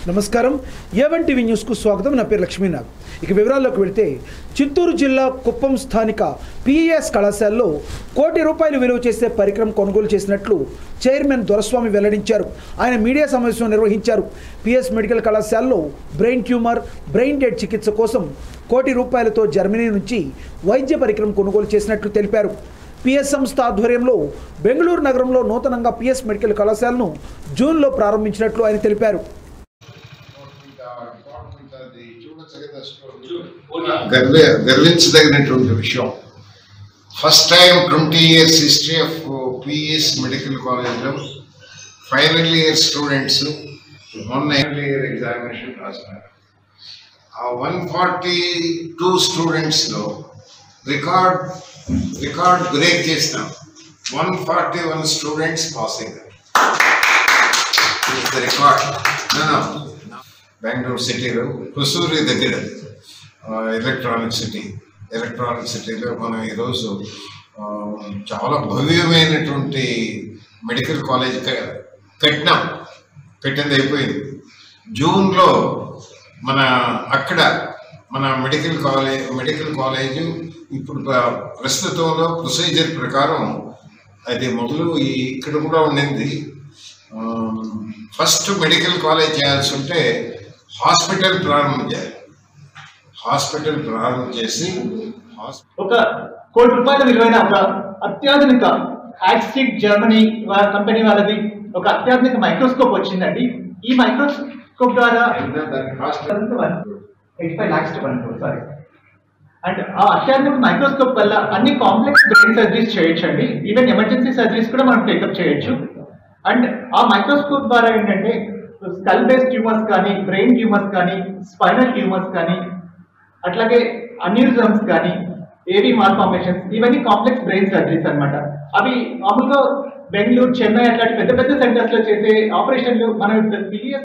నమస్కారం A1 TV న్యూస్కు స్వాగతం నా పేరు లక్ష్మీనాథ్ ఇక వివరాల్లోకి వెళితే చిత్తూరు జిల్లా కుప్పం స్థానిక పిఈఎస్ కళాశాలలో కోటి రూపాయలు విలువ చేసే పరికరం కొనుగోలు చేసినట్లు చైర్మన్ దొరస్వామి వెల్లడించారు ఆయన మీడియా సమావేశం నిర్వహించారు పిఎస్ మెడికల్ కళాశాలలో బ్రెయిన్ ట్యూమర్ బ్రెయిన్ డెడ్ చికిత్స కోసం కోటి రూపాయలతో జర్మనీ నుంచి వైద్య పరికరం కొనుగోలు చేసినట్లు తెలిపారు పిఎస్ సంస్థ ఆధ్వర్యంలో బెంగళూరు నగరంలో నూతనంగా పిఎస్ మెడికల్ కళాశాలను జూన్లో ప్రారంభించినట్లు ఆయన తెలిపారు గర్వ గర్వించదగినటువంటి విషయం first time twenty years history of PS medical కాలేజ్లో ఫైనల్ ఇయర్ స్టూడెంట్స్ మొన్న ఫైనల్ ఇయర్ ఎగ్జామినేషన్ రాసినారు ఆ వన్ ఫార్టీ టూ స్టూడెంట్స్లో రికార్డ్ రికార్డ్ బ్రేక్ చేసినాం one forty one students passing the record Bengaluru సిటీలో హుసూరి దగ్గర ఎలక్ట్రానిక్ సిటీ ఎలక్ట్రానిక్ సిటీలో మనం ఈరోజు ఆ, చాలా భవ్యమైనటువంటి మెడికల్ కాలేజ్ క- కట్టినాం కట్టింది అయిపోయింది జూన్లో మన అక్కడ మన మెడికల్ కాలేజ్ మెడికల్ కాలేజ్ ఇప్పుడు ప్ర- ప్రస్తుతంలో ప్రొసీజర్ ప్రకారం అది మొదలు ఈ ఇక్కడ కూడా ఉండింది ఫస్ట్ మెడికల్ కాలేజ్ చేయాల్సి ఉంటే హాస్పిటల్ ప్రారంభం చేయాలి హాస్పిటల్ ప్రారంభం చేసి హాస్- ఒక కోటి రూపాయల విలువైన ఒక అత్యాధునిక యాక్సిక్ జర్మనీ వా- కంపెనీ వాళ్ళది ఒక అత్యాధునిక మైక్రోస్కోప్ వచ్చిందండి ఈ మైక్రోస్కోప్ ద్వారా దాని cost eighty five lakhs one sorry and ఆ అత్యాధునిక మైక్రోస్కోప్ వల్ల అన్ని కాంప్లెక్స్ బ్రెయిన్ సర్జరీస్ చేయొచ్చండి ఈవెన్ ఎమర్జెన్సీ సర్జరీస్ కూడా మనం టేకప్ చేయొచ్చు అండ్ ఆ మైక్రోస్కోప్ ద్వారా ఏంటంటే స్కల్ బేస్ ట్యూమర్స్ కానీ బ్రెయిన్ ట్యూమర్స్ కానీ స్పైనల్ ట్యూమర్స్ కానీ అట్లాగే అన్యూరిజమ్స్ కానీ ఏవి మాల్ఫార్మేషన్స్ ఇవన్నీ కాంప్లెక్స్ బ్రెయిన్ సర్జరీస్ అన్నమాట అవి మామూలుగా బెంగళూరు చెన్నై అట్లాంటి పెద్ద పెద్ద సెంటర్స్ లో చేసే ఆపరేషన్లు మనం